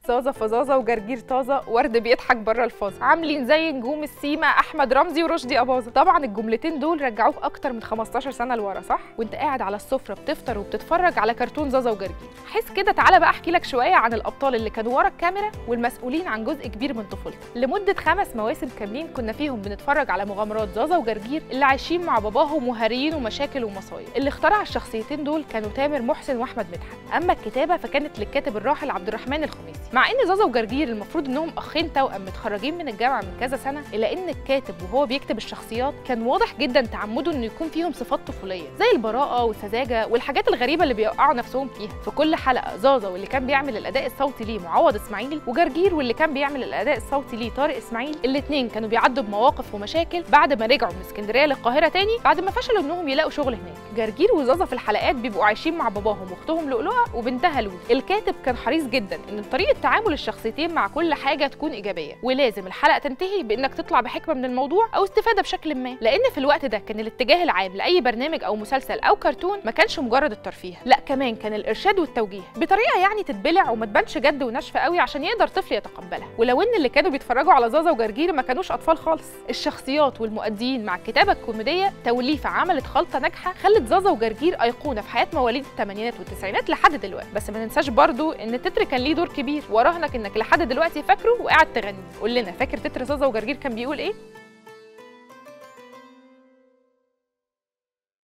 زازا فزازا وجرجير طازه ورد بيضحك بره الفازه عاملين زي نجوم السيما احمد رمزي ورشدي اباظه طبعا الجملتين دول رجعوك اكتر من 15 سنه لورا صح وانت قاعد على السفره بتفطر وبتتفرج على كرتون زازا وجرجير حس كده تعالى بقى احكي لك شويه عن الابطال اللي كانوا ورا الكاميرا والمسؤولين عن جزء كبير من طفولتك لمده خمس مواسم كاملين كنا فيهم بنتفرج على مغامرات زازا وجرجير اللي عايشين مع باباهم وهاريين ومشاكل ومصايب اللي اخترع الشخصيتين دول كانوا تامر محسن واحمد مدحت اما الكتابه فكانت للكاتب الراحل عبد الرحمن الخميسي مع ان زازا وجرجير المفروض انهم اخين توأم متخرجين من الجامعه من كذا سنه الا ان الكاتب وهو بيكتب الشخصيات كان واضح جدا تعمده انه يكون فيهم صفات طفوليه زي البراءه والسذاجه والحاجات الغريبه اللي بيوقعوا نفسهم فيها في كل حلقه زازا واللي كان بيعمل الاداء الصوتي ليه معوض اسماعيل وجرجير واللي كان بيعمل الاداء الصوتي ليه طارق اسماعيل الاثنين كانوا بيعدوا بمواقف ومشاكل بعد ما رجعوا من اسكندريه للقاهره تاني بعد ما فشلوا انهم يلاقوا شغل هناك جرجير وزازا في الحلقات بيبقوا عايشين مع باباهم واختهم لؤلؤه وبنتها لولو الكاتب كان حريص جدا ان طريقه تعامل الشخصيتين مع كل حاجه تكون ايجابيه ولازم الحلقه تنتهي بانك تطلع بحكمه من الموضوع او استفاده بشكل ما لان في الوقت ده كان الاتجاه العام لاي برنامج او مسلسل او كرتون ما كانش مجرد الترفيه لا كمان كان الارشاد والتوجيه بطريقه يعني تتبلع وما تبانش جد وناشفه قوي عشان يقدر طفل يتقبلها ولو ان اللي كانوا بيتفرجوا على زازا وجرجير ما كانوش اطفال خالص الشخصيات والمؤديين مع الكتابه الكوميديه توليفه عملت خلطه ناجحه خلت زازا وجرجير ايقونه في حياه مواليد الثمانينات والتسعينات لحد دلوقتي بس ما ننساش برضو ان التتر كان ليه دور كبير وراهنك انك لحد دلوقتي فاكره وقاعد تغني قول لنا فاكر تتر زازا وجرجير كان بيقول ايه